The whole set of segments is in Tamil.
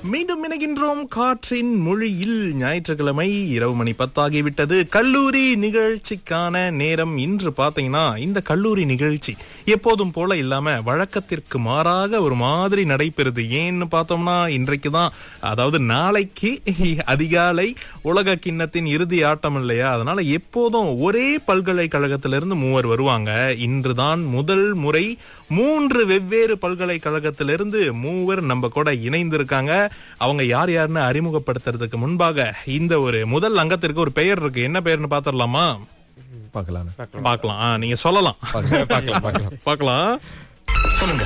மீண்டும் இணைகின்றோம் காற்றின் மொழியில் ஞாயிற்றுக்கிழமை இரவு மணி பத்தாகிவிட்டது கல்லூரி நிகழ்ச்சிக்கான நேரம் இன்று பாத்தீங்கன்னா இந்த கல்லூரி நிகழ்ச்சி எப்போதும் போல இல்லாம வழக்கத்திற்கு மாறாக ஒரு மாதிரி நடைபெறுது ஏன்னு பார்த்தோம்னா இன்றைக்கு தான் அதாவது நாளைக்கு அதிகாலை உலக கிண்ணத்தின் இறுதி ஆட்டம் இல்லையா அதனால எப்போதும் ஒரே பல்கலைக்கழகத்திலிருந்து மூவர் வருவாங்க இன்றுதான் முதல் முறை மூன்று வெவ்வேறு பல்கலைக்கழகத்திலிருந்து மூவர் நம்ம கூட இணைந்திருக்காங்க அவங்க யார் யாருன்னு அறிமுகப்படுத்துறதுக்கு முன்பாக இந்த ஒரு முதல் அங்கத்திற்கு ஒரு பெயர் இருக்கு என்ன பெயர்னு பாத்திரலாமா பார்க்கலாம் பார்க்கலாம் ஆ, நீங்க சொல்லலாம் பார்க்கலாம் பார்க்கலாம் பார்க்கலாம் சொல்லுங்க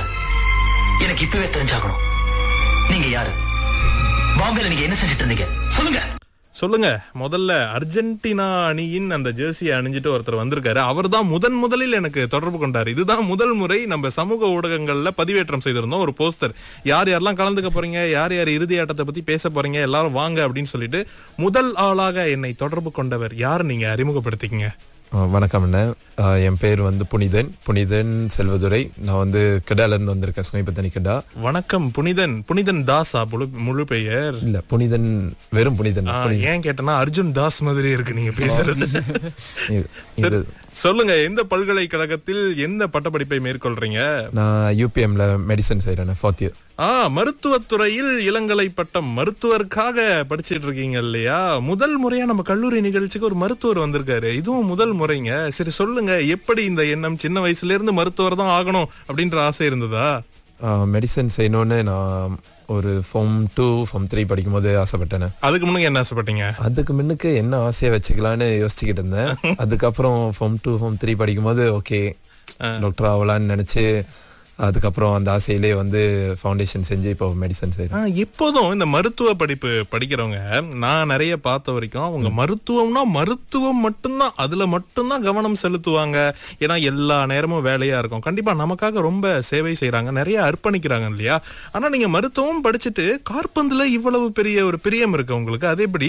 எனக்கு இப்பவே தெரிஞ்சாகணும் நீங்க யாரு பாம்பேல நீங்க என்ன செஞ்சுட்டு இருந்தீங்க சொல்லுங்க சொல்லுங்க முதல்ல அர்ஜென்டினா அணியின் அந்த ஜெர்சியை அணிஞ்சிட்டு ஒருத்தர் வந்திருக்காரு அவர் தான் முதன் முதலில் எனக்கு தொடர்பு கொண்டார் இதுதான் முதல் முறை நம்ம சமூக ஊடகங்கள்ல பதிவேற்றம் செய்திருந்தோம் ஒரு போஸ்டர் யார் யாரெல்லாம் கலந்துக்க போறீங்க யார் யார் இறுதி ஆட்டத்தை பத்தி பேச போறீங்க எல்லாரும் வாங்க அப்படின்னு சொல்லிட்டு முதல் ஆளாக என்னை தொடர்பு கொண்டவர் யார் நீங்க அறிமுகப்படுத்திக்கங்க ஆ, வணக்கம் அண்ணன் ஆ, என் பேர் வந்து புனிதன் புனிதன் செல்வதுரை நான் வந்து கிடால இருந்து வந்திருக்கேன் சுமைபத்தனி கிடா வணக்கம் புனிதன் புனிதன் தாஸா முழு முழு பெயர் இல்ல புனிதன் வெறும் புனிதன் ஆ, புனிதன். ஏன் கேட்டனா அர்ஜுன் தாஸ் மாதிரி இருக்கு நீங்க பேசுறது இது- இது சொல்லுங்க எந்த பல்கலைக்கழகத்தில் எந்த பட்டப்படிப்பை மேற்கொள்றீங்க நான் யூபிஎம்ல மெடிசன் செய்யறேன் ஃபோர்த் இயர் ஆ மருத்துவத்துறையில் இளங்கலை பட்டம் மருத்துவருக்காக படிச்சிட்டு இருக்கீங்க இல்லையா முதல் முறையா நம்ம கல்லூரி நிகழ்ச்சிக்கு ஒரு மருத்துவர் வந்திருக்காரு இதுவும் முதல் முறைங்க சரி சொல்லுங்க எப்படி இந்த எண்ணம் சின்ன வயசுல இருந்து மருத்துவர் தான் ஆகணும் அப்படின்ற ஆசை இருந்ததா மெடிசன் செய்யணும்னு நான் ஒரு ஃபார்ம் டூ ஃபார்ம் த்ரீ படிக்கும்போது ஆசைப்பட்டேன் அதுக்கு முன்னாடி என்ன ஆசைப்பட்டீங்க அதுக்கு முன்னுக்கு என்ன ஆசையை வச்சுக்கலான்னு யோசிச்சுக்கிட்டு இருந்தேன் அதுக்கப்புறம் ஃபார்ம் டூ ஃபார்ம் த்ரீ படிக்கும்போது ஓகே டாக்டர் ஆகலான்னு நினைச்சு அதுக்கப்புறம் அந்த ஆசையிலே வந்து ஃபவுண்டேஷன் செஞ்சு இப்போ மெடிசன் செய்யறேன் ஆ, எப்போதும் இந்த மருத்துவ படிப்பு படிக்கிறவங்க நான் நிறைய பார்த்த வரைக்கும் அவங்க மருத்துவம்னா மருத்துவம் மட்டும்தான் அதுல மட்டும்தான் கவனம் செலுத்துவாங்க ஏன்னா எல்லா நேரமும் வேலையா இருக்கும் கண்டிப்பா நமக்காக ரொம்ப சேவை செய்றாங்க நிறைய அர்ப்பணிக்கிறாங்க இல்லையா ஆனா நீங்க மருத்துவம் படிச்சுட்டு கார்பந்துல இவ்வளவு பெரிய ஒரு பிரியம் இருக்கு உங்களுக்கு அது எப்படி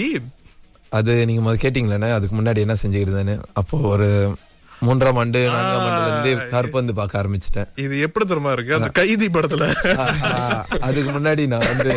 அது நீங்க முதல்ல கேட்டீங்களே அதுக்கு முன்னாடி என்ன செஞ்சுக்கிட்டு இருந்தேன்னு அப்போ ஒரு மூன்றாம் ஆண்டு நான்காம் ஆண்டுல இருந்து கார்பந்து பார்க்க ஆரம்பிச்சிட்டேன் இது எப்படி தெரியுமா இருக்கு அந்த கைதி படத்துல அதுக்கு முன்னாடி நான் வந்து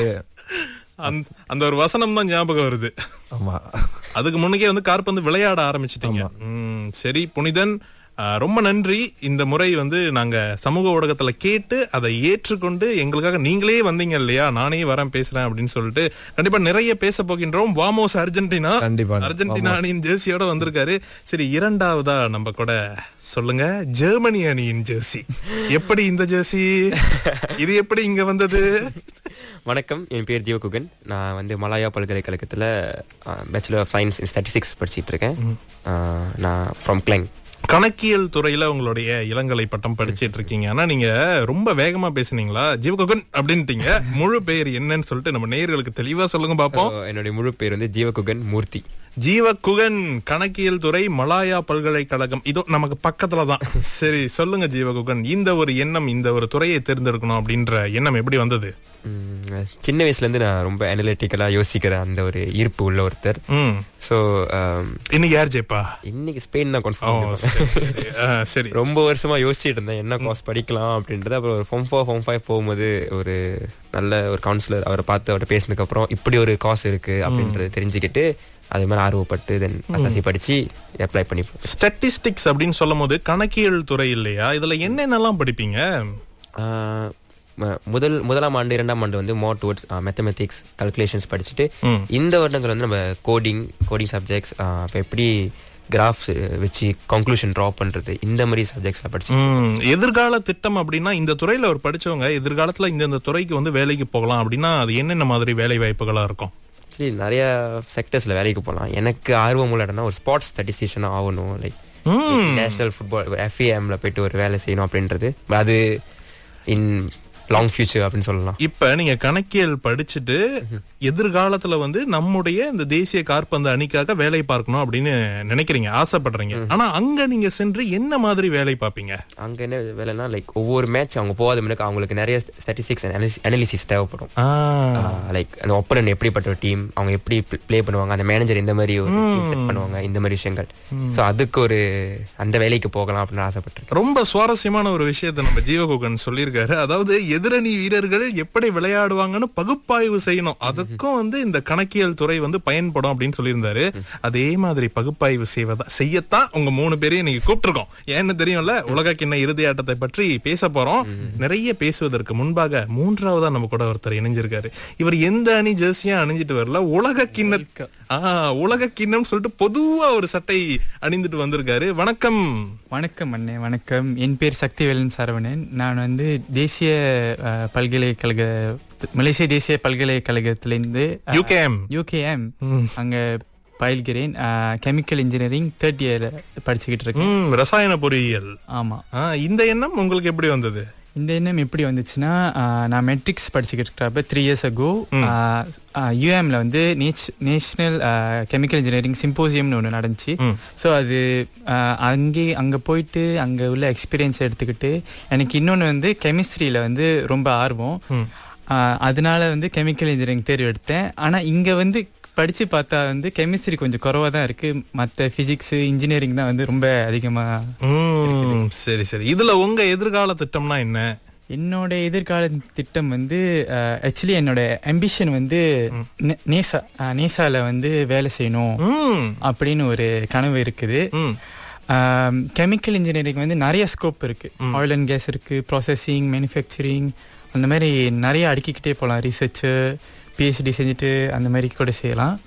அந்த- அந்த ஒரு வசனம் தான் ஞாபகம் வருது ஆமா அதுக்கு முன்னக்கே வந்து கார்பந்து விளையாட ஆரம்பிச்சிட்டீங்க ம், சரி புனிதன் ஆ, ரொம்ப நன்றி இந்த முறை வந்து நாங்க சமூக ஊடகத்துல கேட்டு அதை ஏற்றுக்கொண்டு எங்களுக்காக நீங்களே வந்தீங்க இல்லையா நானே வரேன் பேசுறேன் அப்படின்னு சொல்லிட்டு கண்டிப்பா நிறைய பேச போகின்றோம் வாமோஸ் அர்ஜென்டினா கண்டிப்பா. அர்ஜென்டினா அணியின் ஜெர்சியோட வந்திருக்காரு சரி இரண்டாவதா நம்ம கூட சொல்லுங்க ஜெர்மனி அணியின் ஜெர்சி எப்படி இந்த ஜெர்சி இது எப்படி இங்க வந்தது வணக்கம் என் பேர் ஜீவகுகன் நான் வந்து மலாயா பல்கலைக்கழகத்தில் bachelor of science in statistics படிச்சிட்டு இருக்கேன் அஹ், நான் ஃப்ரம் கிளைங் கணக்கியல் துறையில உங்களுடைய இளங்கலை பட்டம் படிச்சிட்டு இருக்கீங்க ஆனா நீங்க ரொம்ப வேகமா பேசுனீங்களா ஜீவகுகன் அப்படின்ட்டீங்க முழு பெயர் என்னன்னு சொல்லிட்டு நம்ம நேயர்களுக்கு தெளிவா சொல்லுங்க பாப்போம் என்னுடைய முழு பேர் வந்து ஜீவகுகன் மூர்த்தி ஜீவகுகன் கணக்கியல் துறை மலாயா பல்கலைக்கழகம் இதோ நமக்கு பக்கத்துல தான் சரி சொல்லுங்க ஜீவகுகன் இந்த ஒரு எண்ணம் இந்த ஒரு துறையை தேர்ந்தெடுக்கணும் அப்படின்ற எண்ணம் எப்படி வந்தது உம், சின்ன வயசுலேருந்து நான் ரொம்ப அனலிட்டிக்கலாக யோசிக்கிற அந்த ஒரு ஈர்ப்பு உள்ள ஒருத்தர் ம் ஸோ இன்னைக்கு யார் ஜெயப்பா இன்னைக்கு ஸ்பெயின் தான் ஓ கன்ஃபார்ம் சரி, சரி. ஆ, சரி ரொம்ப வருஷமா யோசிச்சுட்டு இருந்தேன் என்ன கோர்ஸ் படிக்கலாம் அப்படின்றது அப்புறம் ஒரு ஃபோம் ஃபோர் ஃபோம் ஃபைவ் போகும்போது ஒரு நல்ல ஒரு கவுன்சிலர் அவரை பார்த்து அவர்கிட்ட பேசினதுக்கு அப்புறம் இப்படி ஒரு காசு இருக்கு அப்படின்றது தெரிஞ்சுக்கிட்டு அது மாதிரி ஆர்வப்பட்டு தென் எஸ்எஸ்சி படிச்சு அப்ளை பண்ணி ஸ்டாட்டிஸ்டிக்ஸ் அப்படின்னு சொல்லும் போது கணக்கியல் துறை இல்லையா இதுல என்னென்னலாம் படிப்பீங்க ஆஹ் ம- முதல் முதலாம் ஆண்டு இரண்டாம் ஆண்டு வந்து மோர் டுவர்ட்ஸ் மேத்தமெட்டிக்ஸ் கல்குலேஷன்ஸ் படிச்சுட்டு ம். இந்த வருடங்கள் வந்து நம்ம கோடிங் கோடிங் சப்ஜெக்ட்ஸ் இப்போ எப்படி கிராஃப்ஸ் வச்சு கன்க்ளூஷன் ட்ரா பண்றது இந்த மாதிரி சப்ஜெக்ட்ஸ்ல படிச்சு ம், எதிர்கால திட்டம் அப்படின்னா இந்த துறையில ஒரு படிச்சவங்க எதிர்காலத்துல இந்த இந்த துறைக்கு வந்து வேலைக்கு போகலாம் அப்படின்னா அது என்னென்ன மாதிரி வேலை வாய்ப்புகளா இருக்கும் ஆக்சுவலி நிறைய செக்டர்ஸ்ல வேலைக்கு போகலாம் எனக்கு ஆர்வம் உள்ள இடம்னா ஒரு ஸ்போர்ட்ஸ் ஸ்டாட்டிஸ்டிஷன் ஆகணும் லைக் ம். நேஷனல் ஃபுட்பால் எஃப்ஏஎம்ல போயிட்டு ஒரு வேலை செய்யணும் அப்படின்றது அது இன் லாங் ஃபியூச்சர் அப்படின்னு சொல்லலாம் இப்ப நீங்க கணக்கியல் படிச்சுட்டு எதிர்காலத்துல வந்து நம்முடைய இந்த தேசிய காற்பந்து அணிக்காக வேலை பார்க்கணும் அப்படின்னு நினைக்கிறீங்க ஆசைப்படுறீங்க ஆனா அங்க நீங்க சென்று என்ன மாதிரி வேலை பார்ப்பீங்க அங்க என்ன வேலைன்னா லைக் ஒவ்வொரு மேட்ச் அவங்க போகாத முன்னாடி அவங்களுக்கு நிறைய ஸ்டாட்டிஸ்டிக்ஸ் அனாலிசிஸ் தேவைப்படும் ஆ, லைக் அந்த ஒப்பனன் எப்படிப்பட்ட ஒரு டீம் அவங்க எப்படி ப்ளே பண்ணுவாங்க அந்த மேனேஜர் இந்த மாதிரி ஒரு செட் பண்ணுவாங்க இந்த மாதிரி விஷயங்கள் ஸோ அதுக்கு ஒரு அந்த வேலைக்கு போகலாம் அப்படின்னு ஆசைப்பட்டிருக்கேன் ரொம்ப சுவாரஸ்யமான ஒரு விஷயத்தை நம்ம ஜீவகுகன் சொல்லியிருக்காரு அதாவது எதிரணி வீரர்கள் எப்படி விளையாடுவாங்கன்னு பகுப்பாய்வு செய்யணும் அதுக்கும் வந்து இந்த கணக்கியல் துறை வந்து பயன்படும் அப்படின்னு சொல்லியிருந்தாரு அதே மாதிரி பகுப்பாய்வு செய்வதா செய்யத்தான் உங்க மூணு பேரையும் நீங்க கூப்பிட்டுருக்கோம் ஏன்னு தெரியும்ல உலக கிண்ண இறுதி ஆட்டத்தை பற்றி பேச போறோம் நிறைய பேசுவதற்கு முன்பாக மூன்றாவதா நம்ம கூட ஒருத்தர் இணைஞ்சிருக்காரு இவர் எந்த அணி ஜெர்சியா அணிஞ்சிட்டு வரல உலக கிண்ண ஆஹ் உலக கிண்ணம் சொல்லிட்டு பொதுவா ஒரு சட்டை அணிந்துட்டு வந்திருக்காரு வணக்கம் வணக்கம் அண்ணே வணக்கம் என் பேர் சக்திவேலன் சரவணன் நான் வந்து தேசிய அஹ், பல்கலைக்கழக மலேசிய தேசிய பல்கலைக்கழகத்திலிருந்து யூகேஎம் யூகேஎம் அங்க பயில்கிறேன் கெமிக்கல் இன்ஜினியரிங் தேர்ட் இயர் படிச்சுக்கிட்டு இருக்கேன் ம், ரசாயன பொறியியல் ஆமா ஆ, இந்த எண்ணம் உங்களுக்கு எப்படி வந்தது இந்த எண்ணம் எப்படி வந்துச்சுன்னா அஹ், நான் மெட்ரிக்ஸ் படிச்சுக்கிட்டு இருக்கிறப்ப த்ரீ இயர்ஸ் அகோ யூஎம்ல வந்து நேஷனல் கெமிக்கல் இன்ஜினியரிங் சிம்போசியம்னு ஒன்று நடந்துச்சு ம். ஸோ அது அஹ், அங்கே அங்கே போயிட்டு அங்கே உள்ள எக்ஸ்பீரியன்ஸ் எடுத்துக்கிட்டு எனக்கு இன்னொன்று வந்து கெமிஸ்ட்ரியில் வந்து ரொம்ப ஆர்வம் அஹ், அதனால வந்து கெமிக்கல் இன்ஜினியரிங் தேர்வு எடுத்தேன் ஆனால் இங்கே வந்து படித்து பார்த்தா வந்து கெமிஸ்ட்ரி கொஞ்சம் குறவாக தான் இருக்குது மற்ற ஃபிசிக்ஸ் இன்ஜினியரிங் தான் வந்து ரொம்ப அதிகமாக ம், சரி சரி இதுல உங்க எதிர்கால திட்டம்னா என்ன என்னோட எதிர்கால திட்டம் வந்து ஆக்சுவலி என்னோட அம்பிஷன் வந்து நே- நேசா அஹ், நேசால வந்து வேலை செய்யணும் ம், அப்படின்னு ஒரு கனவு இருக்குது ம், கெமிக்கல் இன்ஜினியரிங் வந்து நிறைய ஸ்கோப் இருக்கு ஆயில் அண்ட் கேஸ் இருக்கு ப்ராசஸிங் மேனுஃபேக்சரிங் அந்த மாதிரி நிறைய அடுக்கிக்கிட்டே போகலாம் ரிசர்ச் பிஹெச்டி செஞ்சுட்டு அந்த மாதிரி கூட செய்யலாம்